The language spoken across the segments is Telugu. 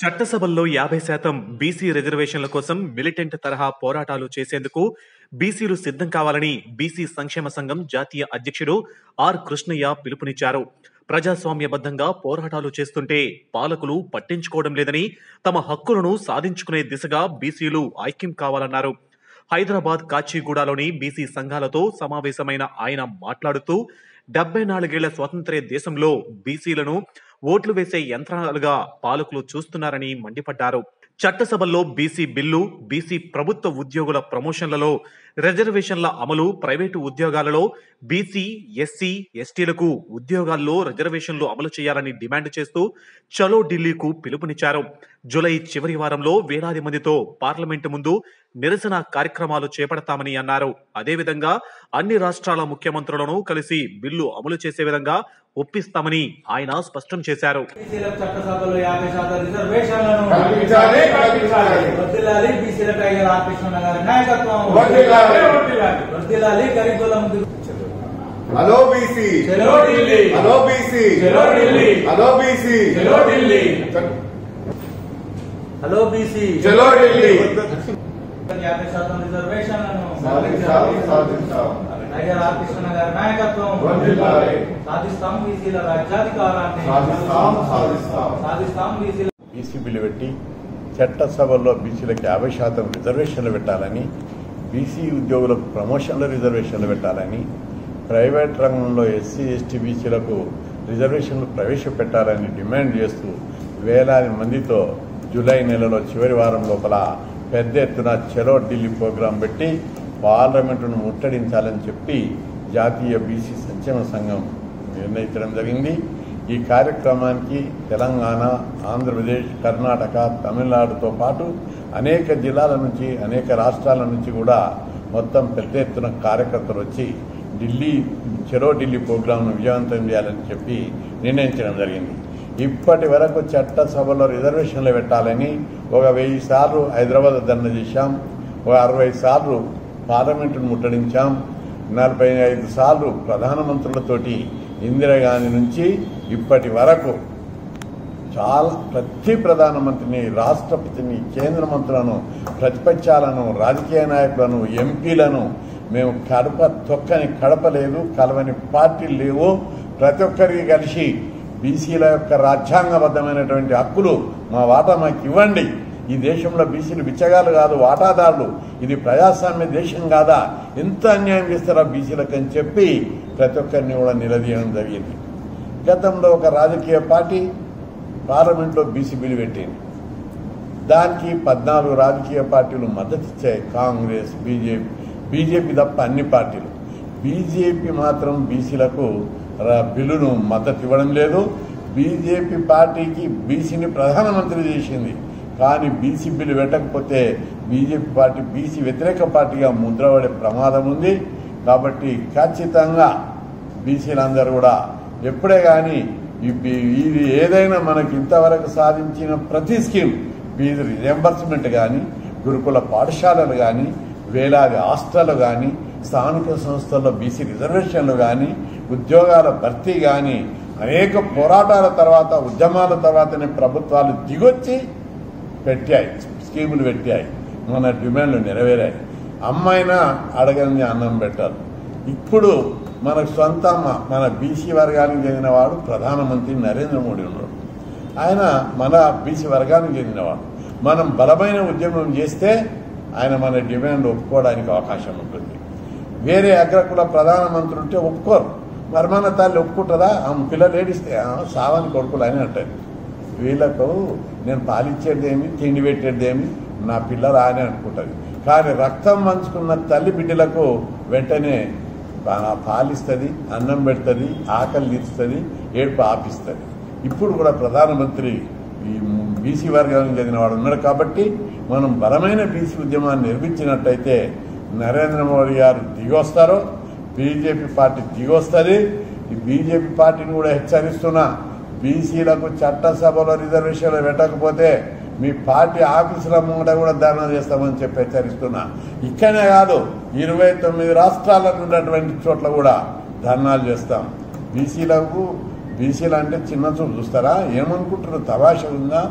చట్టసభల్లో యాభై శాతం బీసీ రిజర్వేషన్ల కోసం మిలిటెంట్ తరహా పోరాటాలు చేసేందుకు బీసీలు సిద్ధం కావాలని బీసీ సంక్షేమ సంఘం జాతీయ అధ్యక్షుడు ఆర్ కృష్ణయ్య పిలుపునిచ్చారు ప్రజాస్వామ్యబద్ధంగా పోరాటాలు చేస్తుంటే పాలకులు పట్టించుకోవడం లేదని తమ హక్కులను సాధించుకునే దిశగా బీసీలు ఐక్యం కావాలన్నారు హైదరాబాద్ కాచిగూడలోని బీసీ సంఘాలతో సమావేశమైన ఆయన మాట్లాడుతూ డెబ్బై నాలుగేళ్ల స్వతంత్ర దేశంలో బీసీలను ఓట్లు వేసే యంత్రాలుగా పాలకులు చూస్తున్నారని మండిపడ్డారు చట్టసభల్లో బీసీ బిల్లు బీసీ ప్రభుత్వ ఉద్యోగుల ప్రమోషన్లలో రిజర్వేషన్ల అమలు ప్రైవేటు ఉద్యోగాలలో బీసీ ఎస్సీ ఎస్టీలకు ఉద్యోగాల్లో రిజర్వేషన్లు అమలు చేయాలని డిమాండ్ చేస్తూ చలో ఢిల్లీకు పిలుపునిచ్చారు జూలై చివరి వారంలో వేలాది మందితో పార్లమెంటు ముందు నిరసన కార్యక్రమాలు చేపడతామని అన్నారు అదేవిధంగా అన్ని రాష్ట్రాల ముఖ్యమంత్రులను కలిసి బిల్లు అమలు చేసే విధంగా ఒప్పిస్తామని ఆయన స్పష్టం చేశారు బీసీలకు చట్టసభలో యాభై శాతం రిజర్వేషన్లను కల్పించాలి, కల్పించాలి. వర్ధిల్లాలి బీసీల టైగర్ ఆకృష్ణ గారి నాయకత్వం వర్ధిల్లాలి, వర్ధిల్లాలి. వర్ధిల్లాలి గరీబుల ముందు హలో బీసీ చలో ఢిల్లీ హలో బీసీ చలో ఢిల్లీ హలో బీసీ చలో ఢిల్లీ హలో బీసీ చలో ఢిల్లీ యాభై శాతం రిజర్వేషన్లను సాధించాలి, సాధించాలి. టైగర్ ఆకృష్ణ గారి నాయకత్వం వర్ధిల్లాలి. సాధిస్తాం బీసీల రాజ్యాధికారాన్ని సాధిస్తాం, సాధిస్తాం. సాధిస్తాం బీసీల బీసీ బిల్లు పెట్టి చట్టసభల్లో బీసీలకు యాభై శాతం రిజర్వేషన్లు పెట్టాలని బీసీ ఉద్యోగులకు ప్రమోషన్ల రిజర్వేషన్లు పెట్టాలని ప్రైవేట్ రంగంలో ఎస్సీ ఎస్టీ బీసీలకు రిజర్వేషన్లు ప్రవేశపెట్టాలని డిమాండ్ చేస్తూ వేలాది మందితో జూలై నెలలో చివరి వారం లోపల పెద్ద ఎత్తున చలో ఢిల్లీ ప్రోగ్రాం పెట్టి పార్లమెంటును ముట్టడించాలని చెప్పి జాతీయ బీసీ సంక్షేమ సంఘం నిర్ణయించడం జరిగింది ఈ కార్యక్రమానికి తెలంగాణ ఆంధ్రప్రదేశ్ కర్ణాటక తమిళనాడుతో పాటు అనేక జిల్లాల నుంచి అనేక రాష్ట్రాల నుంచి కూడా మొత్తం పెద్ద ఎత్తున కార్యకర్తలు వచ్చి ఢిల్లీ చెరో ఢిల్లీ ప్రోగ్రాంను విజయవంతం చేయాలని చెప్పి నిర్ణయించడం జరిగింది ఇప్పటి వరకు చట్టసభలో రిజర్వేషన్లు పెట్టాలని ఒక వెయ్యి సార్లు హైదరాబాద్ ధర్నా చేశాం ఒక అరవై సార్లు పార్లమెంటును ముట్టడించాం నలభై ఐదు సార్లు ప్రధానమంత్రులతోటి ఇందిరాగాంధీ నుంచి ఇప్పటి వరకు చాలా ప్రతి ప్రధానమంత్రిని రాష్ట్రపతిని కేంద్ర మంత్రులను ప్రతిపక్షాలను రాజకీయ నాయకులను ఎంపీలను మేము కడప తొక్కని కడప లేదు కలవని పార్టీలు లేవు ప్రతి ఒక్కరికి కలిసి బీసీల యొక్క రాజ్యాంగబద్ధమైనటువంటి హక్కులు మా వాటా మాకు ఇవ్వండి ఈ దేశంలో బీసీలు బిచ్చగాలు కాదు వాటాదారులు ఇది ప్రజాస్వామ్య దేశం కాదా ఎంత అన్యాయం చేస్తారా బీసీలకు అని చెప్పి ప్రతి ఒక్కరిని కూడా నిలదీయడం జరిగింది గతంలో ఒక రాజకీయ పార్టీ పార్లమెంట్లో బీసీ బిల్లు పెట్టింది దానికి పద్నాలుగు రాజకీయ పార్టీలు మద్దతు ఇచ్చాయి కాంగ్రెస్ బీజేపీ బీజేపీ తప్ప అన్ని పార్టీలు బీజేపీ మాత్రం బీసీలకు ర- బిల్లును మద్దతు ఇవ్వడం లేదు బీజేపీ పార్టీకి బీసీని ప్రధానమంత్రి చేసింది కానీ బీసీ బిల్లు పెట్టకపోతే బీజేపీ పార్టీ బీసీ వ్యతిరేక పార్టీగా ముద్రపడే ప్రమాదం ఉంది కాబట్టి ఖచ్చితంగా బీసీలందరూ కూడా ఎప్పుడే కానీ ఈ బి- ఇది ఏదైనా మనకి ఇంతవరకు సాధించిన ప్రతి స్కీమ్ ఫీజు రియంబర్స్మెంట్ కానీ గురుకుల పాఠశాలలు కానీ వేలాది హాస్టళ్లు కానీ స్థానిక సంస్థల్లో బీసీ రిజర్వేషన్లు కానీ ఉద్యోగాల భర్తీ కానీ అనేక పోరాటాల తర్వాత ఉద్యమాల తర్వాతనే ప్రభుత్వాలు దిగొచ్చి పెట్టాయి స్కీములు పెట్టాయి మన డిమాండ్లు నెరవేరాయి అమ్మాయినా అడగని అన్నం పెట్టారు ఇప్పుడు మనకు సొంత మ- మన బీసీ వర్గానికి చెందినవాడు ప్రధానమంత్రి నరేంద్ర మోడీ ఉన్నాడు ఆయన మన బీసీ వర్గానికి చెందినవాడు మనం బలమైన ఉద్యమం చేస్తే ఆయన మన డిమాండ్ ఒప్పుకోవడానికి అవకాశం ఉంటుంది వేరే అగ్రకుల ప్రధానమంత్రి ఉంటే ఒప్పుకోరు మరి మన తల్లి ఒప్పుకుంటుందా ఆమె పిల్లలు ఏడిస్తే "ఆ, సావని కొడుకులు అని అంటారు వీళ్ళకు నేను పాలిచ్చేదేమి తిండి పెట్టేదేమి నా పిల్ల రాని అనుకుంటుంది కానీ రక్తం పంచుకున్న తల్లి బిడ్డలకు వెంటనే పా- పాలిస్తుంది అన్నం పెడుతుంది ఆకలి తీరుస్తుంది ఏడుపు ఆపిస్తుంది ఇప్పుడు కూడా ప్రధానమంత్రి ఈ బీసీ వర్గానికి చెందిన వాడు ఉన్నాడు కాబట్టి మనం బలమైన బీసీ ఉద్యమాన్ని నిర్మించినట్టయితే నరేంద్ర మోడీ గారు దిగొస్తారు బీజేపీ పార్టీ దిగొస్తుంది ఈ బీజేపీ పార్టీని కూడా హెచ్చరిస్తున్నా బీసీలకు చట్టసభలో రిజర్వేషన్లు పెట్టకపోతే మీ పార్టీ ఆఫీసుల ముంగట కూడా ధర్నా చేస్తామని చెప్పి హెచ్చరిస్తున్నా ఇక్కడనే కాదు ఇరవై తొమ్మిది రాష్ట్రాలకు ఉన్నటువంటి చోట్ల కూడా ధర్నాలు చేస్తాం బీసీలకు బీసీలు అంటే చిన్న చూపు చూస్తారా ఏమనుకుంటారు తమాష ఉందా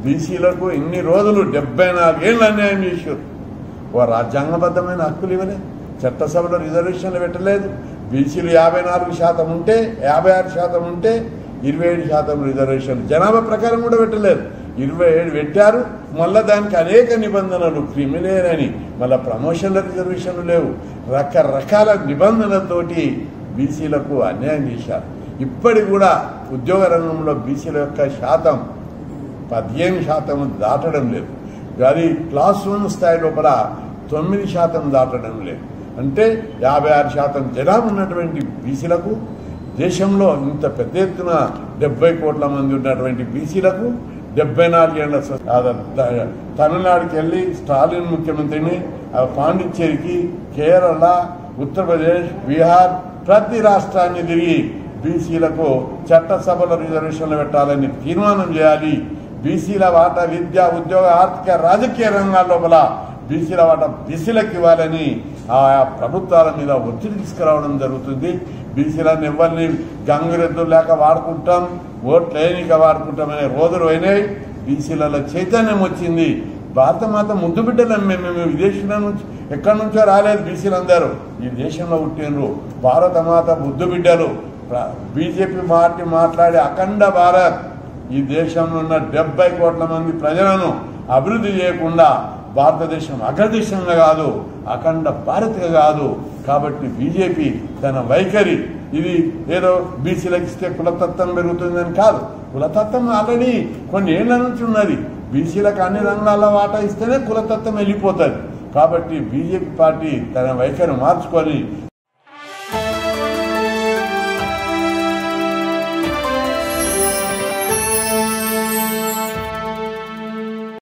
బీసీలకు ఇన్ని రోజులు డెబ్బై నాలుగేళ్ళు అన్యాయం చేశారు ఓ రాజ్యాంగబద్ధమైన హక్కులు ఇవ్వలేదు చట్టసభలో రిజర్వేషన్లు పెట్టలేదు బీసీలు యాభై నాలుగు శాతం ఉంటే యాభై ఆరు శాతం ఉంటే ఇరవై ఏడు శాతం రిజర్వేషన్ జనాభా ప్రకారం కూడా పెట్టలేదు ఇరవై ఏడు పెట్టారు మళ్ళా దానికి అనేక నిబంధనలు క్రిమిలేర్ అని మళ్ళా ప్రమోషన్ల రిజర్వేషన్లు లేవు రకరకాల నిబంధనలతోటి బీసీలకు అన్యాయం చేశారు ఇప్పటికి కూడా ఉద్యోగ రంగంలో బీసీల యొక్క శాతం పదిహేను శాతం దాటడం లేదు అది క్లాస్ వన్ స్థాయి లోపల తొమ్మిది శాతం దాటడం లేదు అంటే యాభై ఆరు శాతం జనాభా ఉన్నటువంటి బీసీలకు దేశంలో ఇంత పెద్ద ఎత్తున డెబ్బై కోట్ల మంది ఉన్నటువంటి బీసీలకు డెబ్బై నాలుగేళ్ల స్వ- ఆ ద- తమిళనాడుకి వెళ్ళి స్టాలిన్ ముఖ్యమంత్రిని ఆ పాండిచ్చేరికి కేరళ ఉత్తరప్రదేశ్ బీహార్ ప్రతి రాష్ట్రాన్ని తిరిగి బీసీలకు చట్టసభలో రిజర్వేషన్లు పెట్టాలని తీర్మానం చేయాలి బీసీల వాటా విద్య ఉద్యోగ ఆర్థిక రాజకీయ రంగాల లోపల బీసీల వాటా బీసీలకు ఇవ్వాలని ఆయా ప్రభుత్వాల మీద ఒత్తిడి తీసుకురావడం జరుగుతుంది బీసీలను ఎవరిని గంగిరెద్దు లేక వాడుకుంటాం ఓట్లు లేనిక వాడుకుంటాం అనే రోజులు అయినాయి బీసీలలో చైతన్యం వచ్చింది భారత మాత ముద్దు బిడ్డలం మేము మేము విదేశీల నుంచి ఎక్కడి నుంచో రాలేదు బీసీలందరూ ఈ దేశంలో పుట్టినరు భారత మాత ముద్దు బిడ్డలు బీజేపీ పార్టీ మాట్లాడే అఖండ భారత్ ఈ దేశంలో ఉన్న డెబ్బై కోట్ల మంది ప్రజలను అభివృద్ధి చేయకుండా భారతదేశం అగ్రదేశంగా కాదు అఖండ భారత్గా కాదు కాబట్టి బీజేపీ తన వైఖరి ఇది ఏదో బీసీలకు ఇస్తే కులతత్వం పెరుగుతుందని కాదు కులతత్వం ఆల్రెడీ కొన్ని ఏళ్ల నుంచి ఉన్నది బీసీలకు అన్ని రంగాల వాటా ఇస్తేనే కులతత్వం వెళ్ళిపోతుంది కాబట్టి బీజేపీ పార్టీ తన వైఖరి మార్చుకొని